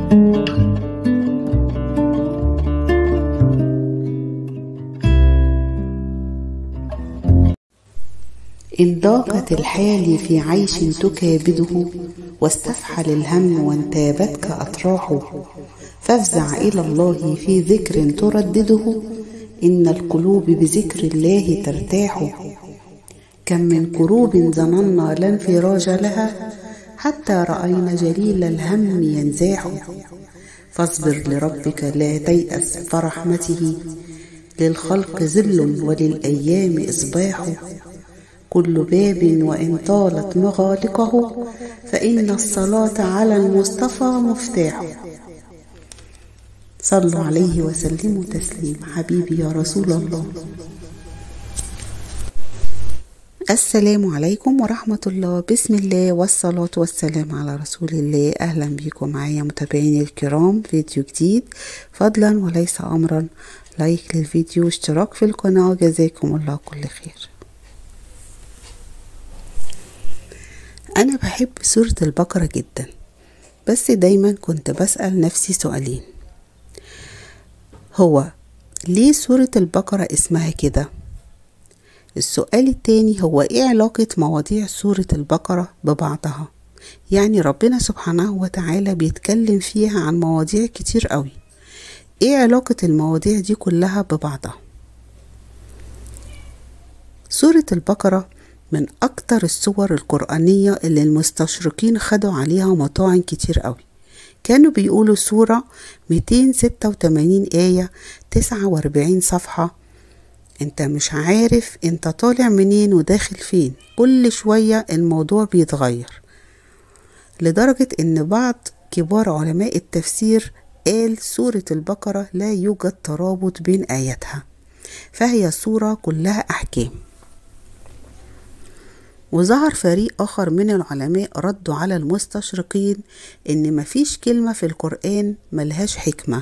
إن ضاقت الحال في عيش تكابده واستفحل الهم وانتابتك أطراحه فافزع إلى الله في ذكر تردده إن القلوب بذكر الله ترتاح كم من كروب ظننا لا انفراج لها حتى رأينا جليل الهم ينزاح فاصبر لربك لا تيأس فرحمته للخلق ذل وللأيام إصباح كل باب وإن طالت مغالقه فإن الصلاة على المصطفى مفتاح صلوا عليه وسلموا تسليم حبيبي يا رسول الله السلام عليكم ورحمة الله بسم الله والصلاة والسلام على رسول الله أهلا بكم معايا متابعيني الكرام فيديو جديد فضلا وليس أمرا لايك للفيديو واشتراك في القناة جزاكم الله كل خير أنا بحب سورة البقرة جدا بس دايما كنت بسأل نفسي سؤالين هو ليه سورة البقرة اسمها كده؟ السؤال التاني هو ايه علاقة مواضيع سورة البقرة ببعضها؟ يعني ربنا سبحانه وتعالى بيتكلم فيها عن مواضيع كتير قوي ايه علاقة المواضيع دي كلها ببعضها؟ سورة البقرة من أكتر السور القرآنية اللي المستشرقين خدوا عليها مطاعن كتير قوي كانوا بيقولوا سورة 286 آية 49 صفحة انت مش عارف انت طالع منين وداخل فين كل شوية الموضوع بيتغير لدرجة ان بعض كبار علماء التفسير قال سورة البقرة لا يوجد ترابط بين آياتها فهي سورة كلها أحكام وظهر فريق آخر من العلماء ردوا على المستشرقين إن مفيش كلمة في القرآن ملهاش حكمة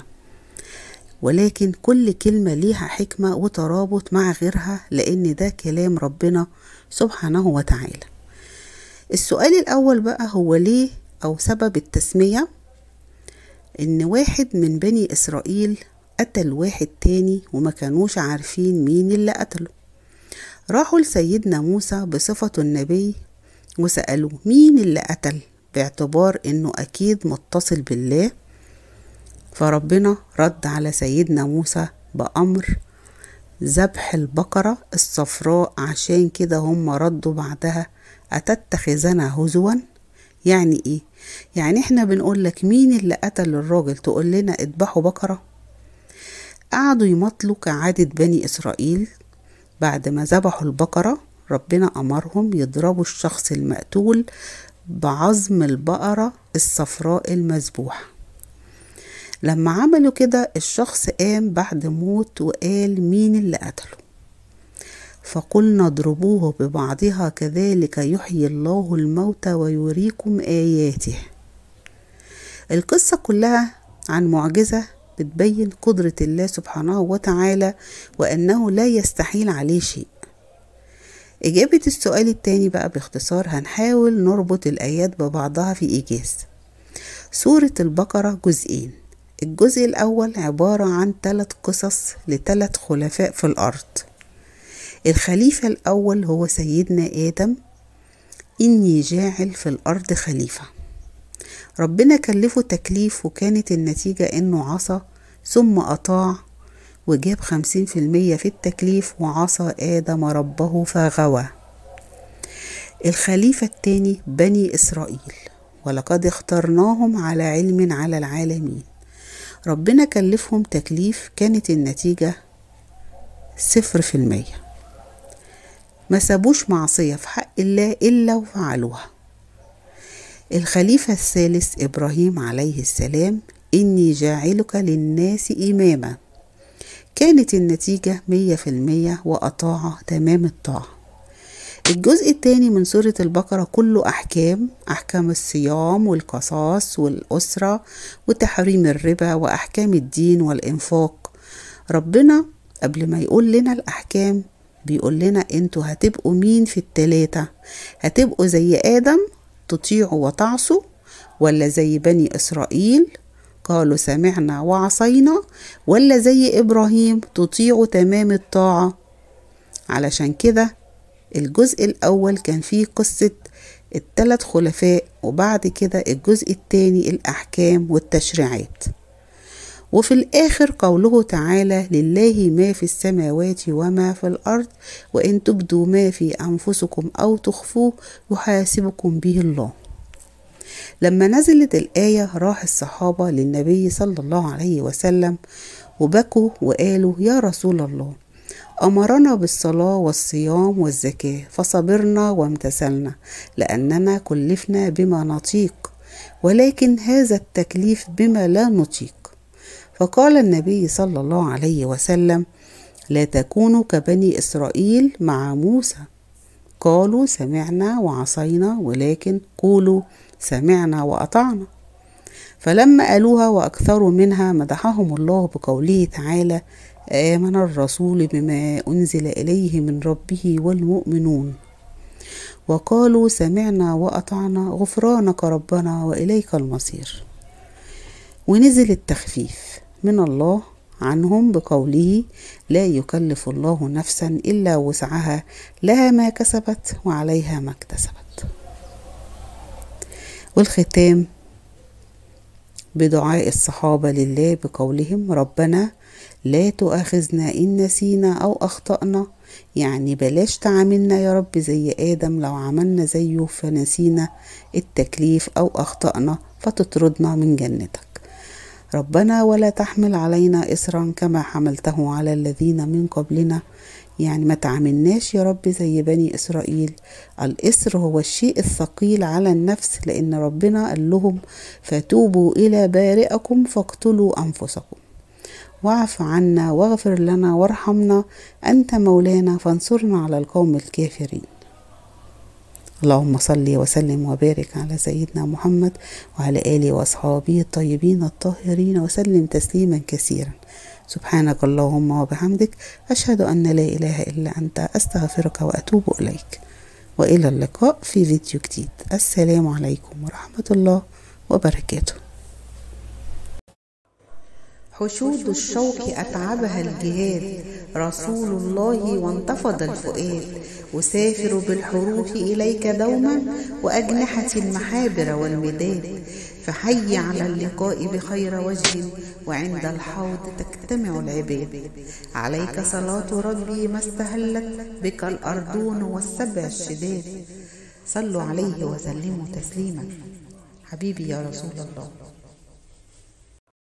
ولكن كل كلمة ليها حكمة وترابط مع غيرها لأن ده كلام ربنا سبحانه وتعالى السؤال الأول بقى هو ليه أو سبب التسمية إن واحد من بني إسرائيل قتل واحد تاني وما كانوش عارفين مين اللي قتله راحوا لسيدنا موسى بصفة النبي وسألوه مين اللي قتل باعتبار انه اكيد متصل بالله فربنا رد على سيدنا موسى بأمر ذبح البقرة الصفراء عشان كده هم ردوا بعدها أتتخذنا هزوا يعني ايه يعني احنا بنقول لك مين اللي قتل الراجل تقول لنا اذبحوا بقرة قعدوا يمطلوا كعادة بني إسرائيل بعد ما ذبحوا البقرة ربنا أمرهم يضربوا الشخص المقتول بعظم البقرة الصفراء المذبوحة لما عملوا كده الشخص قام بعد موت وقال مين اللي قتله فقلنا اضربوه ببعضها كذلك يحيي الله الموتى ويريكم آياته القصة كلها عن معجزة بتبين قدرة الله سبحانه وتعالى وأنه لا يستحيل عليه شيء إجابة السؤال التاني بقى باختصار هنحاول نربط الآيات ببعضها في إيجاز سورة البقرة جزئين الجزء الأول عبارة عن ثلاث قصص لثلاث خلفاء في الأرض الخليفة الأول هو سيدنا آدم إني جاعل في الأرض خليفة ربنا كلفه تكليف وكانت النتيجة إنه عصى ثم أطاع وجاب خمسين في المية في التكليف وعصى آدم ربه فغوى الخليفة التاني بني إسرائيل ولقد اخترناهم على علم على العالمين ربنا كلفهم تكليف كانت النتيجة صفر في المية ما سابوش معصية في حق الله إلا وفعلوها الخليفة الثالث إبراهيم عليه السلام إني جاعلك للناس إماما كانت النتيجة مية في المية وأطاع تمام الطاعة الجزء الثاني من سورة البقرة كله أحكام أحكام الصيام والقصاص والأسرة وتحريم الربا وأحكام الدين والإنفاق ربنا قبل ما يقول لنا الأحكام بيقول لنا انتوا هتبقوا مين في التلاتة هتبقوا زي آدم تطيعوا وتعصوا ولا زي بني إسرائيل قالوا سمعنا وعصينا ولا زي إبراهيم تطيعوا تمام الطاعة علشان كده الجزء الأول كان فيه قصة التلات خلفاء وبعد كده الجزء التاني الأحكام والتشريعات وفي الآخر قوله تعالى لله ما في السماوات وما في الأرض وإن تبدوا ما في أنفسكم أو تخفوه يحاسبكم به الله لما نزلت الآية راح الصحابة للنبي صلى الله عليه وسلم وبكوا وقالوا يا رسول الله أمرنا بالصلاة والصيام والزكاة فصبرنا وامتثلنا لأننا كلفنا بما نطيق ولكن هذا التكليف بما لا نطيق فقال النبي صلى الله عليه وسلم لا تكونوا كبني إسرائيل مع موسى قالوا سمعنا وعصينا ولكن قولوا سمعنا وأطعنا فلما قالوها وأكثروا منها مدحهم الله بقوله تعالى آمن الرسول بما أنزل إليه من ربه والمؤمنون وقالوا سمعنا وأطعنا غفرانك ربنا وإليك المصير ونزل التخفيف من الله عنهم بقوله لا يكلف الله نفسا إلا وسعها لها ما كسبت وعليها ما اكتسبت والختام بدعاء الصحابة لله بقولهم ربنا لا تؤاخذنا إن نسينا أو أخطأنا يعني بلاش تعاملنا يا رب زي آدم لو عملنا زيه فنسينا التكليف أو أخطأنا فتطردنا من جنتك ربنا ولا تحمل علينا إصرا كما حملته على الذين من قبلنا يعني ما تعاملناش يا رب زي بني إسرائيل الإسر هو الشيء الثقيل على النفس لأن ربنا قال لهم فتوبوا إلى بارئكم فاقتلوا أنفسكم واعف عنا واغفر لنا وارحمنا أنت مولانا فانصرنا على القوم الكافرين اللهم صل وسلم وبارك على سيدنا محمد وعلى آله وأصحابه الطيبين الطاهرين وسلم تسليما كثيرا سبحانك اللهم وبحمدك أشهد أن لا إله إلا أنت أستغفرك وأتوب إليك وإلى اللقاء في فيديو جديد السلام عليكم ورحمة الله وبركاته حشود الشوق أتعبها الجهاد رسول الله وانتفض الفؤاد أسافر بالحروف إليك دوما وأجنحة المحابر والمداد فحي على اللقاء بخير وجه وعند الحوض تجتمع العباد عليك صلاة ربي ما استهلت بك الأرضون والسبع الشداد صلوا عليه وسلموا تسليما حبيبي يا رسول الله